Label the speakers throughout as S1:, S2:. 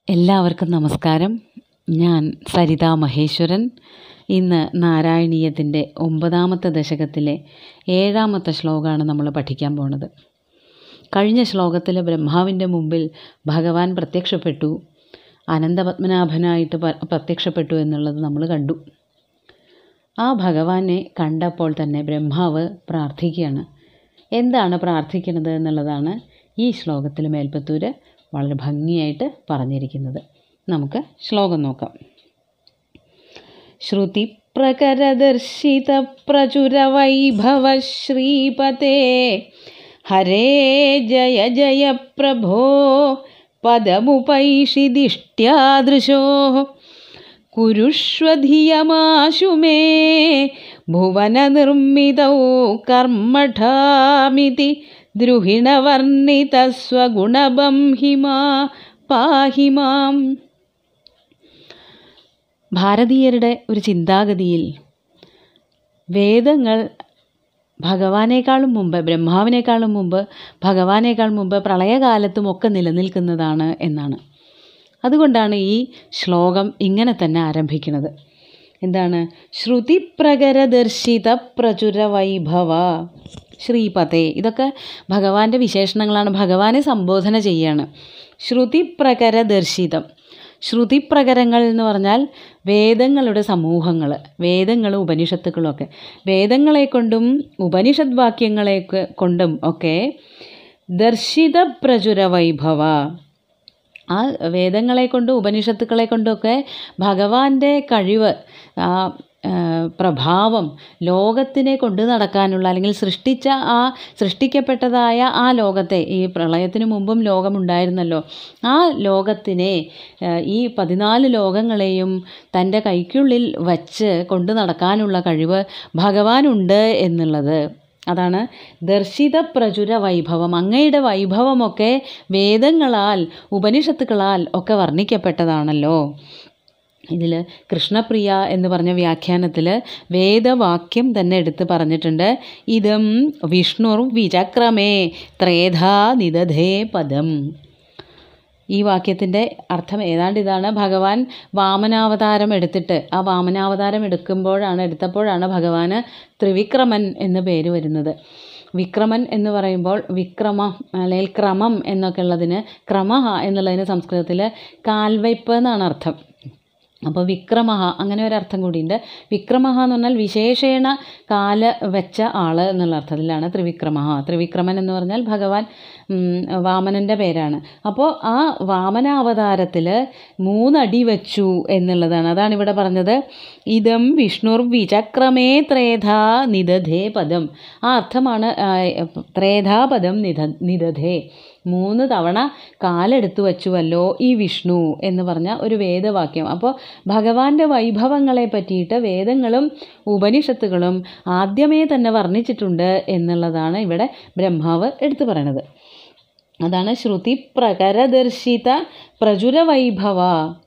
S1: എല്ലാവർക്കും നമസ്കാരം ഞാൻ സരിത മഹേശ്വരൻ ഇന്ന് നാരായണീയത്തിൻ്റെ ഒമ്പതാമത്തെ ദശകത്തിലെ ഏഴാമത്തെ ശ്ലോകമാണ് നമ്മൾ പഠിക്കാൻ പോണത് കഴിഞ്ഞ ശ്ലോകത്തിൽ ബ്രഹ്മാവിൻ്റെ മുമ്പിൽ ഭഗവാൻ പ്രത്യക്ഷപ്പെട്ടു അനന്തപത്മനാഭനായിട്ട് പ- പ്രത്യക്ഷപ്പെട്ടു എന്നുള്ളത് നമ്മൾ കണ്ടു ആ ഭഗവാനെ കണ്ടപ്പോൾ തന്നെ ബ്രഹ്മാവ് പ്രാർത്ഥിക്കുകയാണ് എന്താണ് പ്രാർത്ഥിക്കുന്നത് എന്നുള്ളതാണ് ഈ ശ്ലോകത്തിൽ മേൽപ്പത്തൂര് വളരെ ഭംഗിയായിട്ട് പറഞ്ഞിരിക്കുന്നത് നമുക്ക് ശ്ലോകം നോക്കാം ശ്രുതി പ്രകരദർശിത പ്രചുര വൈഭവ ശ്രീപതേ ഹരേ ജയ ജയ പ്രഭോ പദമുപൈഷിദിഷ്ട്യാദൃശോ കുരുഷ്വധിയമാശു മേ ഭുവനനിർമ്മിതൗ കർമ്മഠാമിതി ദ്രുഹിണവർണ്ണിതസ്വഗുണബംഹിമാ പാഹി മാം ഭാരതീയരുടെ ഒരു ചിന്താഗതിയിൽ വേദങ്ങൾ ഭഗവാനേക്കാളും മുമ്പ് ബ്രഹ്മാവിനേക്കാളും മുമ്പ് ഭഗവാനേക്കാൾ മുമ്പ് പ്രളയകാലത്തും ഒക്കെ നിലനിൽക്കുന്നതാണ് എന്നാണ് അതുകൊണ്ടാണ് ഈ ശ്ലോകം ഇങ്ങനെ തന്നെ ആരംഭിക്കുന്നത് എന്താണ് ശ്രുതിപ്രകരദർശിത പ്രചുര വൈഭവ ശ്രീപതേ ഇതൊക്കെ ഭഗവാന്റെ വിശേഷണങ്ങളാണ് ഭഗവാനെ സംബോധന ചെയ്യാണ് ശ്രുതിപ്രകരദർശിതം ശ്രുതിപ്രകരങ്ങൾ എന്ന് പറഞ്ഞാൽ വേദങ്ങളുടെ സമൂഹങ്ങൾ വേദങ്ങളും ഉപനിഷത്തുക്കളും ഒക്കെ വേദങ്ങളെ കൊണ്ടും ഉപനിഷത് വാക്യങ്ങളെ കൊണ്ടും ഒക്കെ ദർശിത പ്രചുര വൈഭവ ആ വേദങ്ങളെ കൊണ്ടും ഉപനിഷത്തുക്കളെ കൊണ്ടുമൊക്കെ ഭഗവാന്റെ കഴിവ് ആ ആ, പ്രഭാവം ലോകത്തിനെ കൊണ്ടു നടക്കാനുള്ള അല്ലെങ്കിൽ സൃഷ്ടിച്ച ആ സൃഷ്ടിക്കപ്പെട്ടതായ ആ ലോകത്തെ ഈ പ്രളയത്തിന് മുമ്പും ലോകമുണ്ടായിരുന്നല്ലോ ആ ലോകത്തിനെ ആ, ഈ പതിനാല് ലോകങ്ങളെയും തൻ്റെ കൈക്കുള്ളിൽ വച്ച് കൊണ്ടു നടക്കാനുള്ള കഴിവ് ഭഗവാനുണ്ട് എന്നുള്ളത് അതാണ് ദർശിത പ്രചുര വൈഭവം അങ്ങയുടെ വൈഭവമൊക്കെ വേദങ്ങളാൽ ഉപനിഷത്തുക്കളാൽ ഒക്കെ വർണ്ണിക്കപ്പെട്ടതാണല്ലോ ഇതിൽ കൃഷ്ണപ്രിയ എന്ന് പറഞ്ഞ വ്യാഖ്യാനത്തിൽ വേദവാക്യം തന്നെ എടുത്ത് പറഞ്ഞിട്ടുണ്ട് ഇതം വിഷ്ണുർ വിചക്രമേ ത്രേധാ നിദധേ പദം ഈ വാക്യത്തിൻ്റെ അർത്ഥം ഏതാണ്ട് ഇതാണ് ഭഗവാൻ വാമനാവതാരം എടുത്തിട്ട് ആ വാമനാവതാരം എടുക്കുമ്പോഴാണ് എടുത്തപ്പോഴാണ് ഭഗവാന് ത്രിവിക്രമൻ എന്ന് പേര് വരുന്നത് വിക്രമൻ എന്ന് പറയുമ്പോൾ വിക്രമ അല്ലെങ്കിൽ ക്രമം എന്നൊക്കെ ഉള്ളതിന് ക്രമ എന്നുള്ളതിന് സംസ്കൃതത്തിൽ കാൽവയ്പ് എന്നാണ് അർത്ഥം അപ്പോൾ വിക്രമഹ അങ്ങനെ ഒരു അർത്ഥം കൂടിയുണ്ട് വിക്രമഹ എന്ന് പറഞ്ഞാൽ വിശേഷേണ കാല വെച്ച ആള് എന്നുള്ള അർത്ഥത്തിലാണ് ത്രിവിക്രമഹ ത്രിവിക്രമൻ എന്ന് പറഞ്ഞാൽ ഭഗവാൻ ഉം, വാമനൻ്റെ പേരാണ് അപ്പോൾ ആ വാമനാവതാരത്തിൽ മൂന്നടി വെച്ചു എന്നുള്ളതാണ് അതാണ് ഇവിടെ പറഞ്ഞത് ഇതം വിഷ്ണുർ വിചക്രമേ ത്രേധാ നിദധേ പദം ആ അർത്ഥമാണ് ആ, ത്രേധാ പദം നിധ നിദധേ മൂന്ന് തവണ കാലെടുത്തു വച്ചുവല്ലോ ഈ വിഷ്ണു എന്ന് പറഞ്ഞ ഒരു വേദവാക്യം അപ്പോൾ ഭഗവാന്റെ വൈഭവങ്ങളെ പറ്റിയിട്ട് വേദങ്ങളും ഉപനിഷത്തുകളും ആദ്യമേ തന്നെ വർണ്ണിച്ചിട്ടുണ്ട് എന്നുള്ളതാണ് ഇവിടെ ബ്രഹ്മാവ് എടുത്തു പറയണത് അതാണ് ശ്രുതി പ്രകരദർശിത പ്രചുര വൈഭവ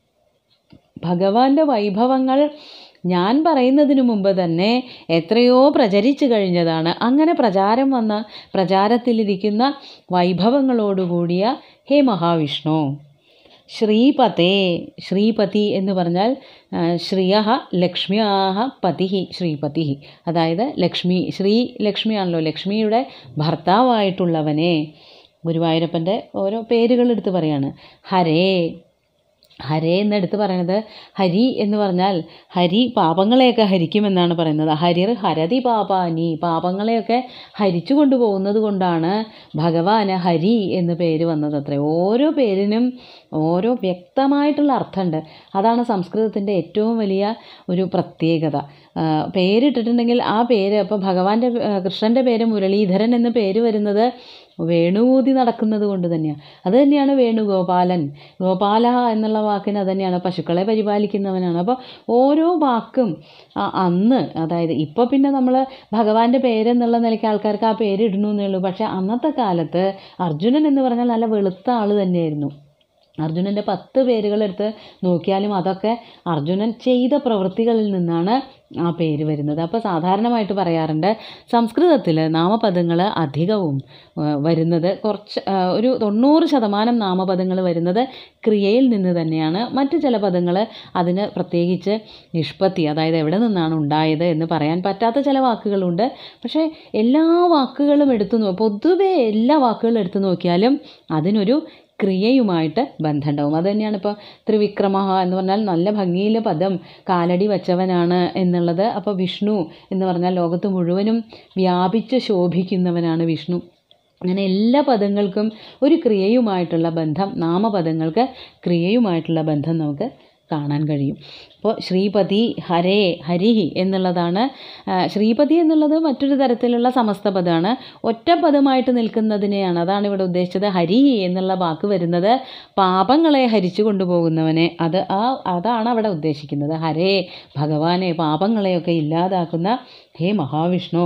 S1: ഭഗവാന്റെ വൈഭവങ്ങൾ ഞാൻ പറയുന്നതിന് മുമ്പ് തന്നെ എത്രയോ പ്രചരിച്ചു കഴിഞ്ഞതാണ് അങ്ങനെ പ്രചാരം വന്ന പ്രചാരത്തിലിരിക്കുന്ന വൈഭവങ്ങളോടുകൂടിയ ഹേ മഹാവിഷ്ണു ശ്രീപതേ ശ്രീപതി എന്ന് പറഞ്ഞാൽ ആ, ശ്രിയ ലക്ഷ്മ്യാഹ പതി ശ്രീപതി അതായത് ലക്ഷ്മി ശ്രീ ലക്ഷ്മിയാണല്ലോ ലക്ഷ്മിയുടെ ഭർത്താവായിട്ടുള്ളവനെ ഗുരുവായൂരപ്പൻ്റെ ഓരോ പേരുകൾ എടുത്ത് പറയാണ് ഹരേ ഹരേ എന്നെടുത്ത് പറയണത് ഹരി എന്ന് പറഞ്ഞാൽ ഹരി പാപങ്ങളെയൊക്കെ ഹരിക്കുമെന്നാണ് പറയുന്നത് ഹരിർ ഹരതി പാപാനി പാപങ്ങളെയൊക്കെ ഹരിച്ചു കൊണ്ടുപോകുന്നത് കൊണ്ടാണ് ഭഗവാന് ഹരി എന്ന് പേര് വന്നത് അത്രേ ഓരോ പേരിനും ഓരോ വ്യക്തമായിട്ടുള്ള അർത്ഥമുണ്ട് അതാണ് സംസ്കൃതത്തിൻ്റെ ഏറ്റവും വലിയ ഒരു പ്രത്യേകത ആ, പേരിട്ടിട്ടുണ്ടെങ്കിൽ ആ പേര് അപ്പോൾ ഭഗവാന്റെ ആ, കൃഷ്ണൻ്റെ പേര് മുരളീധരൻ എന്ന് പേര് വരുന്നത് വേണുകൂതി നടക്കുന്നത് കൊണ്ട് തന്നെയാണ് അത് തന്നെയാണ് വേണുഗോപാലൻ ഗോപാല എന്നുള്ള വാക്കിന് അത് തന്നെയാണ് പശുക്കളെ പരിപാലിക്കുന്നവനാണ് അപ്പോൾ ഓരോ വാക്കും ആ അന്ന് അതായത് ഇപ്പോൾ പിന്നെ നമ്മൾ ഭഗവാന്റെ പേരെന്നുള്ള നിലയ്ക്ക് ആൾക്കാർക്ക് ആ പേര് ഇടണമെന്നേ ഉള്ളൂ പക്ഷേ അന്നത്തെ കാലത്ത് അർജുനൻ എന്ന് പറഞ്ഞാൽ നല്ല വെളുത്ത ആൾ തന്നെയായിരുന്നു അർജുനൻ്റെ പത്ത് പേരുകളെടുത്ത് നോക്കിയാലും അതൊക്കെ അർജുനൻ ചെയ്ത പ്രവൃത്തികളിൽ നിന്നാണ് ആ പേര് വരുന്നത് അപ്പോൾ സാധാരണമായിട്ട് പറയാറുണ്ട് സംസ്കൃതത്തിൽ നാമപദങ്ങൾ അധികവും ആ, വരുന്നത് കുറച്ച് ആ, ഒരു തൊണ്ണൂറ് ശതമാനം നാമപദങ്ങൾ വരുന്നത് ക്രിയയിൽ നിന്ന് തന്നെയാണ് മറ്റ് ചില പദങ്ങൾ അതിന് പ്രത്യേകിച്ച് നിഷ്പത്തി അതായത് എവിടെ നിന്നാണ് ഉണ്ടായത് എന്ന് പറയാൻ പറ്റാത്ത ചില വാക്കുകളുണ്ട് പക്ഷേ എല്ലാ വാക്കുകളും എടുത്തു നോ പൊതുവെ എല്ലാ വാക്കുകളും എടുത്തു നോക്കിയാലും അതിനൊരു ക്രിയയുമായിട്ട് ബന്ധമുണ്ടാവും അത് തന്നെയാണ് ഇപ്പോൾ ത്രിവിക്രമ എന്ന് പറഞ്ഞാൽ നല്ല ഭംഗിയിൽ പദം കാലടി വച്ചവനാണ് എന്നുള്ളത് അപ്പോൾ വിഷ്ണു എന്ന് പറഞ്ഞാൽ ലോകത്ത് മുഴുവനും വ്യാപിച്ച് ശോഭിക്കുന്നവനാണ് വിഷ്ണു അങ്ങനെ എല്ലാ പദങ്ങൾക്കും ഒരു ക്രിയയുമായിട്ടുള്ള ബന്ധം നാമപദങ്ങൾക്ക് ക്രിയയുമായിട്ടുള്ള ബന്ധം നമുക്ക് കാണാൻ കഴിയും അപ്പോൾ ശ്രീപതി ഹരേ ഹരിഹി എന്നുള്ളതാണ് ആ, ശ്രീപതി എന്നുള്ളത് മറ്റൊരു തരത്തിലുള്ള സമസ്ത പദമാണ് ഒറ്റ പദമായിട്ട് നിൽക്കുന്നതിനെയാണ് അതാണ് ഇവിടെ ഉദ്ദേശിച്ചത് ഹരിഹി എന്നുള്ള വാക്ക് വരുന്നത് പാപങ്ങളെ ഹരിച്ചു കൊണ്ടുപോകുന്നവനെ അത് ആ അതാണ് അവിടെ ഉദ്ദേശിക്കുന്നത് ഹരേ ഭഗവാനെ പാപങ്ങളെയൊക്കെ ഇല്ലാതാക്കുന്ന ഹേ മഹാവിഷ്ണു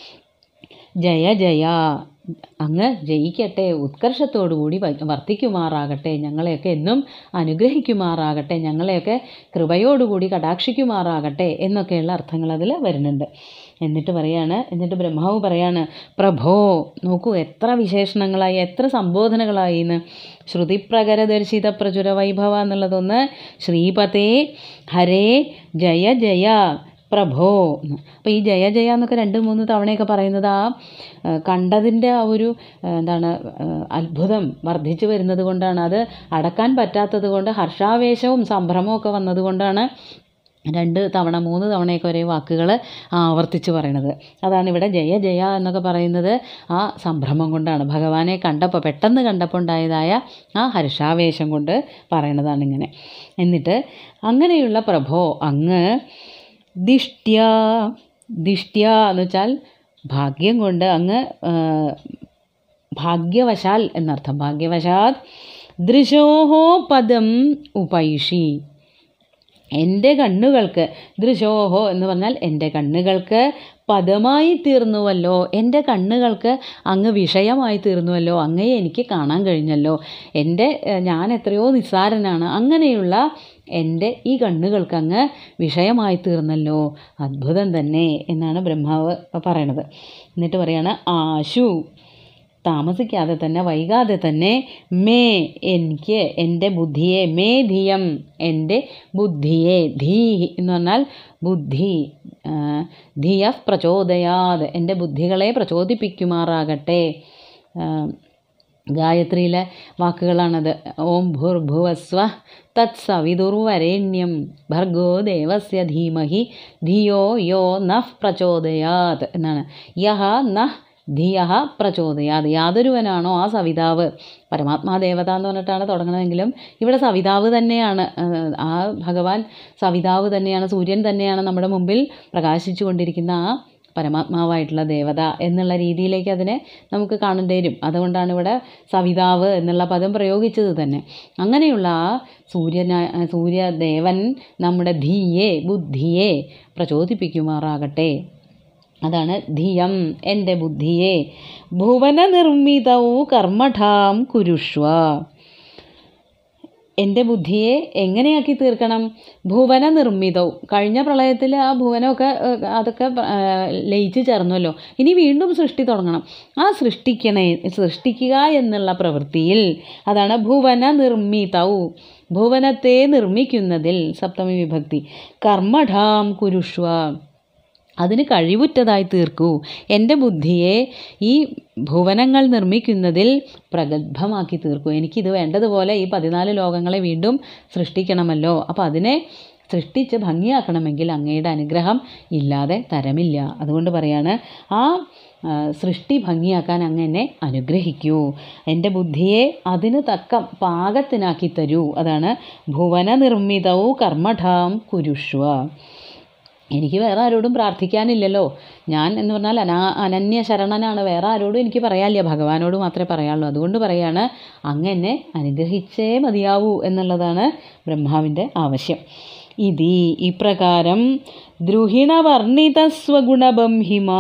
S1: ജയ ജയ അങ്ങ് ജയിക്കട്ടെ ഉത്കർഷത്തോടുകൂടി വ- വർദ്ധിക്കുമാറാകട്ടെ ഞങ്ങളെയൊക്കെ എന്നും അനുഗ്രഹിക്കുമാറാകട്ടെ ഞങ്ങളെയൊക്കെ കൃപയോടുകൂടി കടാക്ഷിക്കുമാറാകട്ടെ എന്നൊക്കെയുള്ള അർത്ഥങ്ങൾ അതിൽ വരുന്നുണ്ട് എന്നിട്ട് പറയാണ് എന്നിട്ട് ബ്രഹ്മാവ് പറയാണ് പ്രഭോ നോക്കൂ എത്ര വിശേഷണങ്ങളായി എത്ര സംബോധനകളായി എന്ന് ശ്രുതിപ്രകരദർശിത പ്രചുര വൈഭവ എന്നുള്ളതൊന്ന് ശ്രീപതേ ഹരേ ജയ ജയ പ്രഭോ അപ്പോൾ ഈ ജയ ജയ എന്നൊക്കെ രണ്ട് മൂന്ന് തവണയൊക്കെ പറയുന്നത് ആ ആ, കണ്ടതിൻ്റെ ആ ഒരു ആ, എന്താണ് ആ, അത്ഭുതം വർദ്ധിച്ചു വരുന്നത് കൊണ്ടാണ് അത് അടക്കാൻ പറ്റാത്തത് കൊണ്ട് ഹർഷാവേശവും സംഭ്രമവും ഒക്കെ വന്നതുകൊണ്ടാണ് രണ്ട് തവണ മൂന്ന് തവണയൊക്കെ ഒരേ വാക്കുകൾ ആവർത്തിച്ച് പറയണത് അതാണ് ഇവിടെ ജയ ജയ എന്നൊക്കെ പറയുന്നത് ആ സംഭ്രമം കൊണ്ടാണ് ഭഗവാനെ കണ്ടപ്പോൾ പെട്ടെന്ന് കണ്ടപ്പോൾ ഉണ്ടായതായ ആ ഹർഷാവേശം കൊണ്ട് പറയണതാണ് ഇങ്ങനെ എന്നിട്ട് അങ്ങനെയുള്ള പ്രഭോ അങ്ങ് ദിഷ്ട്യ ദിഷ്ട്യ എന്ന് വെച്ചാൽ ഭാഗ്യം കൊണ്ട് അങ്ങ് ആ, ഭാഗ്യവശാൽ എന്നർത്ഥം ഭാഗ്യവശാൽ ദൃശോഹോ പദം ഉപൈഷി എൻ്റെ കണ്ണുകൾക്ക് ദൃശോഹോ എന്ന് പറഞ്ഞാൽ എൻ്റെ കണ്ണുകൾക്ക് പദമായി തീർന്നുവല്ലോ എൻ്റെ കണ്ണുകൾക്ക് അങ്ങ് വിഷയമായി തീർന്നുവല്ലോ അങ്ങയെ എനിക്ക് കാണാൻ കഴിഞ്ഞല്ലോ എൻ്റെ ഏഹ്, ഞാൻ എത്രയോ നിസ്സാരനാണ് അങ്ങനെയുള്ള എൻ്റെ ഈ കണ്ണുകൾക്ക് അങ്ങ് വിഷയമായി തീർന്നല്ലോ അത്ഭുതം തന്നെ എന്നാണ് ബ്രഹ്മാവ് പറയണത് എന്നിട്ട് പറയാണ് ആശു താമസിക്കാതെ തന്നെ വൈകാതെ തന്നെ മേ എനിക്ക് എൻ്റെ ബുദ്ധിയെ മേ ധിയം എൻ്റെ ബുദ്ധിയെ ധീ എന്ന് പറഞ്ഞാൽ ബുദ്ധി ആ, ധിയ പ്രചോദയാത് എൻ്റെ ബുദ്ധികളെ പ്രചോദിപ്പിക്കുമാറാകട്ടെ ആ, ഗായത്രിയിലെ വാക്കുകളാണത് ഓം ഭൂർഭുവസ്വ തത് സവിതുർവരേണ്യം ഭർഗോ ദേവസ്യ ധീമഹി ധിയോ യോ നഃ പ്രചോദയാത് എന്നാണ് യഹ നഃ ധിയ പ്രചോദയാത് യാതൊരുവനാണോ ആ സവിതാവ് പരമാത്മാ ദേവത എന്ന് പറഞ്ഞിട്ടാണ് തുടങ്ങണമെങ്കിലും ഇവിടെ സവിതാവ് തന്നെയാണ് ആ, ആ ഭഗവാൻ സവിതാവ് തന്നെയാണ് സൂര്യൻ തന്നെയാണ് നമ്മുടെ മുമ്പിൽ പ്രകാശിച്ചു കൊണ്ടിരിക്കുന്ന ആ പരമാത്മാവായിട്ടുള്ള ദേവത എന്നുള്ള രീതിയിലേക്ക് അതിനെ നമുക്ക് കാണേണ്ടി വരും അതുകൊണ്ടാണ് ഇവിടെ സവിതാവ് എന്നുള്ള പദം പ്രയോഗിച്ചത് തന്നെ അങ്ങനെയുള്ള ആ സൂര്യന സൂര്യദേവൻ നമ്മുടെ ധീയെ ബുദ്ധിയെ പ്രചോദിപ്പിക്കുമാറാകട്ടെ അതാണ് ധിയം എൻ്റെ ബുദ്ധിയെ ഭുവന നിർമ്മിതവും കർമ്മഠാം കുരുഷ്വ എൻ്റെ ബുദ്ധിയെ എങ്ങനെയാക്കി തീർക്കണം ഭുവന നിർമ്മിതവും കഴിഞ്ഞ പ്രളയത്തിൽ ആ ഭുവനമൊക്കെ ഏഹ്, അതൊക്കെ ഏഹ്, ലയിച്ച് ചേർന്നല്ലോ ഇനി വീണ്ടും സൃഷ്ടി തുടങ്ങണം ആ സൃഷ്ടിക്കണേ സൃഷ്ടിക്കുക എന്നുള്ള പ്രവൃത്തിയിൽ അതാണ് ഭുവന നിർമ്മിതവും ഭുവനത്തെ നിർമ്മിക്കുന്നതിൽ സപ്തമി വിഭക്തി കർമ്മഠാം കുരുഷ്വ അതിന് കഴിവുറ്റതായി തീർക്കൂ എൻ്റെ ബുദ്ധിയെ ഈ ഭുവനങ്ങൾ നിർമ്മിക്കുന്നതിൽ പ്രഗത്ഭമാക്കി തീർക്കൂ എനിക്കിത് വേണ്ടതുപോലെ ഈ പതിനാല് ലോകങ്ങളെ വീണ്ടും സൃഷ്ടിക്കണമല്ലോ അപ്പോൾ അതിനെ സൃഷ്ടിച്ച് ഭംഗിയാക്കണമെങ്കിൽ അങ്ങയുടെ അനുഗ്രഹം ഇല്ലാതെ തരമില്ല അതുകൊണ്ട് പറയാണ് ആ ആ, സൃഷ്ടി ഭംഗിയാക്കാൻ അങ്ങ് എന്നെ അനുഗ്രഹിക്കൂ എൻ്റെ ബുദ്ധിയെ അതിന് തക്ക പാകത്തിനാക്കി തരൂ അതാണ് ഭുവന നിർമ്മിതവും കർമ്മഠാം കുരുഷ്വ എനിക്ക് വേറെ ആരോടും പ്രാർത്ഥിക്കാനില്ലല്ലോ ഞാൻ എന്ന് പറഞ്ഞാൽ അനാ അനന്യ ശരണനാണ് വേറെ ആരോടും എനിക്ക് പറയാനില്ല ഭഗവാനോട് മാത്രമേ പറയാനുള്ളൂ അതുകൊണ്ട് പറയാണ് അങ്ങ് എന്നെ അനുഗ്രഹിച്ചേ മതിയാവൂ എന്നുള്ളതാണ് ബ്രഹ്മാവിൻ്റെ ആവശ്യം ഇതി ഇപ്രകാരം ദ്രുഹിണവർണ്ണിത സ്വഗുണബംഹിമ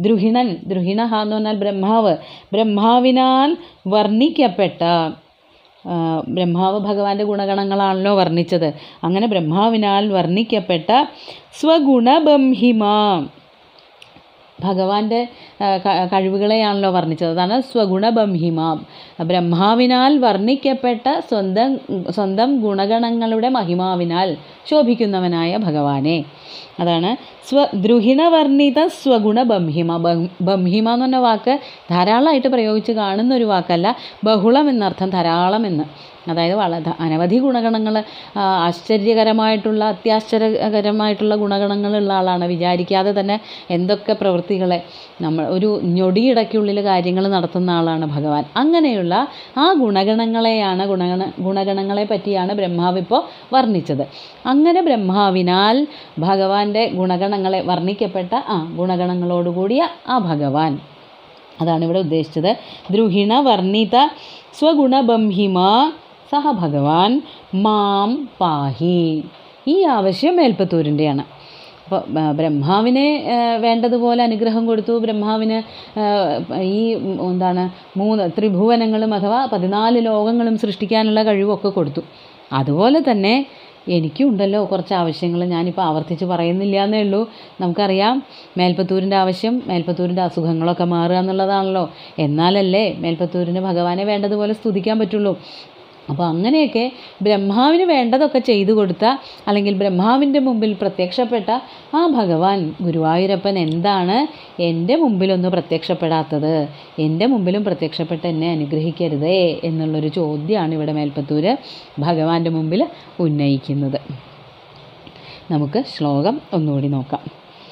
S1: ദ്രുഹിണൻ ദ്രുഹിണ എന്ന് പറഞ്ഞാൽ ബ്രഹ്മാവ് ബ്രഹ്മാവിനാൽ വർണ്ണിക്കപ്പെട്ട ആ, ബ്രഹ്മാവ് ഭഗവാന്റെ ഗുണഗണങ്ങളാണല്ലോ വർണ്ണിച്ചത് അങ്ങനെ ബ്രഹ്മാവിനാൽ വർണ്ണിക്കപ്പെട്ട സ്വഗുണബംഹിമ ഭഗവാന്റെ ആ, ക- കഴിവുകളെയാണല്ലോ വർണ്ണിച്ചത് അതാണ് സ്വഗുണബംഹിമ ബ്രഹ്മാവിനാൽ വർണ്ണിക്കപ്പെട്ട സ്വന്തം സ്വന്തം ഗുണഗണങ്ങളുടെ മഹിമാവിനാൽ ശോഭിക്കുന്നവനായ ഭഗവാനെ അതാണ് സ്വ ദ്രുഹിണവർണ്ണിത സ്വഗുണ ബംഹിമ ബം- ബംഹിമ എന്ന് പറഞ്ഞ വാക്ക് ധാരാളമായിട്ട് പ്രയോഗിച്ച് കാണുന്ന ഒരു വാക്കല്ല ബഹുളം എന്നർത്ഥം ധാരാളം എന്ന് അതായത് വളരെ അനവധി ഗുണഗണങ്ങൾ ആശ്ചര്യകരമായിട്ടുള്ള അത്യാശ്ചര്യകരമായിട്ടുള്ള ഗുണഗണങ്ങളുള്ള ആളാണ് വിചാരിക്കാതെ തന്നെ എന്തൊക്കെ പ്രവൃത്തികളെ നമ്മൾ ഒരു ഞൊടിയിടയ്ക്കുള്ളിൽ കാര്യങ്ങൾ നടത്തുന്ന ആളാണ് ഭഗവാൻ അങ്ങനെയുള്ള ആ ഗുണഗണങ്ങളെയാണ് ഗുണഗണ ഗുണഗണങ്ങളെ പറ്റിയാണ് ബ്രഹ്മാവ് ഇപ്പോൾ വർണ്ണിച്ചത് അങ്ങനെ ബ്രഹ്മാവിനാൽ ഭഗവാന്റെ ഗുണഗണങ്ങളെ വർണ്ണിക്കപ്പെട്ട ആ ഗുണഗണങ്ങളോടുകൂടിയ ആ ഭഗവാൻ അതാണ് ഇവിടെ ഉദ്ദേശിച്ചത് ദ്രുഹിണ വർണ്ണിത സ്വഗുണബംഹിമ സഹ ഭഗവാൻ മാം പാഹി ഈ ആവശ്യം മേൽപ്പത്തൂരിൻ്റെയാണ് അപ്പോൾ ബ്രഹ്മാവിനെ ആ, വേണ്ടതുപോലെ അനുഗ്രഹം കൊടുത്തു ബ്രഹ്മാവിന് ആ, ഈ ഉം, എന്താണ് മൂന്ന് ത്രിഭുവനങ്ങളും അഥവാ പതിനാല് ലോകങ്ങളും സൃഷ്ടിക്കാനുള്ള കഴിവൊക്കെ കൊടുത്തു അതുപോലെ തന്നെ എനിക്കും ഉണ്ടല്ലോ കുറച്ച് ആവശ്യങ്ങൾ ഞാനിപ്പോൾ ആവർത്തിച്ച് പറയുന്നില്ല എന്നേ ഉള്ളൂ നമുക്കറിയാം മേൽപ്പത്തൂരിൻ്റെ ആവശ്യം മേൽപ്പത്തൂരിൻ്റെ അസുഖങ്ങളൊക്കെ മാറുക എന്നുള്ളതാണല്ലോ എന്നാലല്ലേ മേൽപ്പത്തൂരിന് ഭഗവാനെ വേണ്ടതുപോലെ സ്തുതിക്കാൻ പറ്റുള്ളൂ അപ്പോൾ അങ്ങനെയൊക്കെ ബ്രഹ്മാവിന് വേണ്ടതൊക്കെ ചെയ്തു കൊടുത്ത അല്ലെങ്കിൽ ബ്രഹ്മാവിൻ്റെ മുമ്പിൽ പ്രത്യക്ഷപ്പെട്ട ആ ഭഗവാൻ ഗുരുവായൂരപ്പൻ എന്താണ് എൻ്റെ മുമ്പിലൊന്ന് പ്രത്യക്ഷപ്പെടാത്തത് എൻ്റെ മുമ്പിലും പ്രത്യക്ഷപ്പെട്ട് എന്നെ അനുഗ്രഹിക്കരുതേ എന്നുള്ളൊരു ചോദ്യമാണ് ഇവിടെ മേൽപ്പത്തൂര് ഭഗവാന്റെ മുമ്പിൽ ഉന്നയിക്കുന്നത് നമുക്ക് ശ്ലോകം ഒന്നുകൂടി നോക്കാം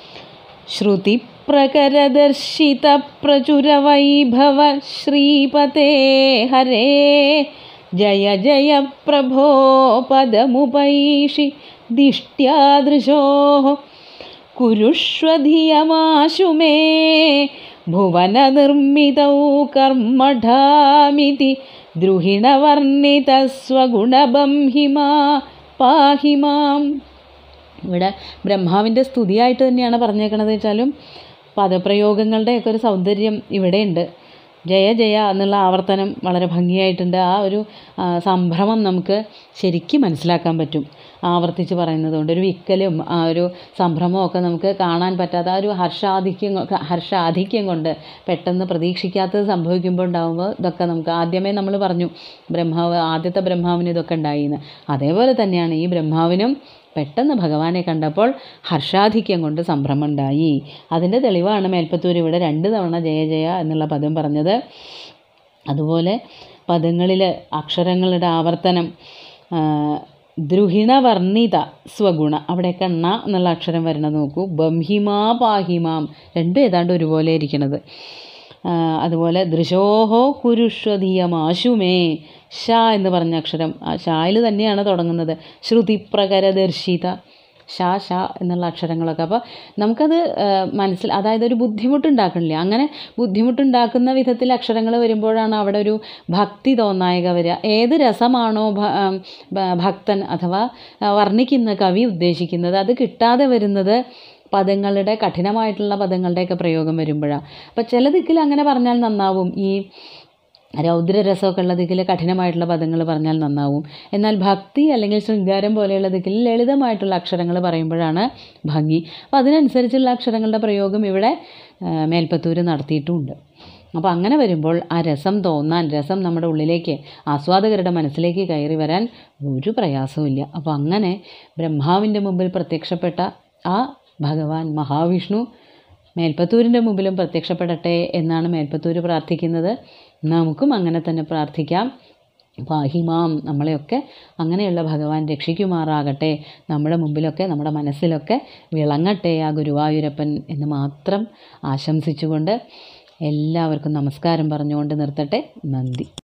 S1: श्रुतिप्रकरदर्शितप्रचुरवैभव श्रीपते हरे जय जय प्रभो पदमुपैषि दिष्ट्यादृशोः कुरुष्व धियमाशु मे भुवननिर्मितौ कर्मढामिति द्रुहिणवर्णितस्वगुणबंहिमा पाहि माम् ഇവിടെ ബ്രഹ്മാവിൻ്റെ സ്തുതിയായിട്ട് തന്നെയാണ് പറഞ്ഞേക്കണത് വെച്ചാലും പദപ്രയോഗങ്ങളുടെയൊക്കെ ഒരു സൗന്ദര്യം ഇവിടെയുണ്ട് ജയ ജയ എന്നുള്ള ആവർത്തനം വളരെ ഭംഗിയായിട്ടുണ്ട് ആ ഒരു ആ, സംഭ്രമം നമുക്ക് ശരിക്കും മനസ്സിലാക്കാൻ പറ്റും ആവർത്തിച്ച് പറയുന്നത് കൊണ്ട് ഒരു വിക്കലും ആ ഒരു സംഭ്രമവും ഒക്കെ നമുക്ക് കാണാൻ പറ്റാത്ത ആ ഒരു ഹർഷാധിക്യം കൊ- ഹർഷാധിക്യം കൊണ്ട് പെട്ടെന്ന് പ്രതീക്ഷിക്കാത്തത് സംഭവിക്കുമ്പോൾ ഉണ്ടാകുമ്പോൾ ഇതൊക്കെ നമുക്ക് ആദ്യമേ നമ്മൾ പറഞ്ഞു ബ്രഹ്മാവ് ആദ്യത്തെ ബ്രഹ്മാവിന് ഇതൊക്കെ ഉണ്ടായിന്ന് അതേപോലെ തന്നെയാണ് ഈ ബ്രഹ്മാവിനും പെട്ടെന്ന് ഭഗവാനെ കണ്ടപ്പോൾ ഹർഷാധിക്യം കൊണ്ട് സംഭ്രമമുണ്ടായി അതിൻ്റെ തെളിവാണ് മേൽപ്പത്തൂർ ഇവിടെ രണ്ട് തവണ ജയ ജയ എന്നുള്ള പദം പറഞ്ഞത് അതുപോലെ പദങ്ങളിൽ അക്ഷരങ്ങളുടെ ആവർത്തനം ആ, ദ്രുഹിണവർണ്ണിത സ്വഗുണ അവിടെയൊക്കെ എണ്ണ എന്നുള്ള അക്ഷരം വരണത് നോക്കൂ ബംഹിമാ പാഹിമാം രണ്ടും ഏതാണ്ട് ഒരുപോലെ ഇരിക്കണത് ആ, അതുപോലെ ദൃശോഹോ കുരുഷ്വധീയമാശുമേ ഷ എന്ന് പറഞ്ഞ അക്ഷരം ആ ഷായിൽ തന്നെയാണ് തുടങ്ങുന്നത് ശ്രുതിപ്രകരദർശിത ഷ ഷ എന്നുള്ള അക്ഷരങ്ങളൊക്കെ അപ്പോൾ നമുക്കത് ആ, മനസ്സിൽ അതായത് ഒരു ബുദ്ധിമുട്ടുണ്ടാക്കണില്ല അങ്ങനെ ബുദ്ധിമുട്ടുണ്ടാക്കുന്ന വിധത്തിൽ അക്ഷരങ്ങൾ വരുമ്പോഴാണ് അവിടെ ഒരു ഭക്തി തോന്നായക വരിക ഏത് രസമാണോ ഭ- ആ, ഭ- ഭക്തൻ അഥവാ ആ, വർണ്ണിക്കുന്ന കവി ഉദ്ദേശിക്കുന്നത് അത് കിട്ടാതെ വരുന്നത് പദങ്ങളുടെ കഠിനമായിട്ടുള്ള പദങ്ങളുടെയൊക്കെ പ്രയോഗം വരുമ്പോഴാണ് അപ്പോൾ ചില ദിക്കിൽ അങ്ങനെ പറഞ്ഞാൽ നന്നാവും ഈ രൗദ്രരസമൊക്കെ ഉള്ള ദിക്കിൽ കഠിനമായിട്ടുള്ള പദങ്ങൾ പറഞ്ഞാൽ നന്നാവും എന്നാൽ ഭക്തി അല്ലെങ്കിൽ ശൃംഗാരം പോലെയുള്ള ദിക്കിൽ ലളിതമായിട്ടുള്ള അക്ഷരങ്ങൾ പറയുമ്പോഴാണ് ഭംഗി അപ്പോൾ അതിനനുസരിച്ചുള്ള അക്ഷരങ്ങളുടെ പ്രയോഗം ഇവിടെ ആ, മേൽപ്പത്തൂര് നടത്തിയിട്ടുമുണ്ട് അപ്പോൾ അങ്ങനെ വരുമ്പോൾ ആ രസം തോന്നാൻ രസം നമ്മുടെ ഉള്ളിലേക്ക് ആസ്വാദകരുടെ മനസ്സിലേക്ക് കയറി വരാൻ ഒരു പ്രയാസവുമില്ല അപ്പോൾ അങ്ങനെ ബ്രഹ്മാവിൻ്റെ മുമ്പിൽ പ്രത്യക്ഷപ്പെട്ട ആ ഭഗവാൻ മഹാവിഷ്ണു മേൽപ്പത്തൂരിൻ്റെ മുമ്പിലും പ്രത്യക്ഷപ്പെടട്ടെ എന്നാണ് മേൽപ്പത്തൂര് പ്രാർത്ഥിക്കുന്നത് നമുക്കും അങ്ങനെ തന്നെ പ്രാർത്ഥിക്കാം പാഹിമാം നമ്മളെയൊക്കെ അങ്ങനെയുള്ള ഭഗവാൻ രക്ഷിക്കുമാറാകട്ടെ നമ്മുടെ മുമ്പിലൊക്കെ നമ്മുടെ മനസ്സിലൊക്കെ വിളങ്ങട്ടെ ആ ഗുരുവായൂരപ്പൻ എന്ന് മാത്രം ആശംസിച്ചുകൊണ്ട് എല്ലാവർക്കും നമസ്കാരം പറഞ്ഞുകൊണ്ട് നിർത്തട്ടെ നന്ദി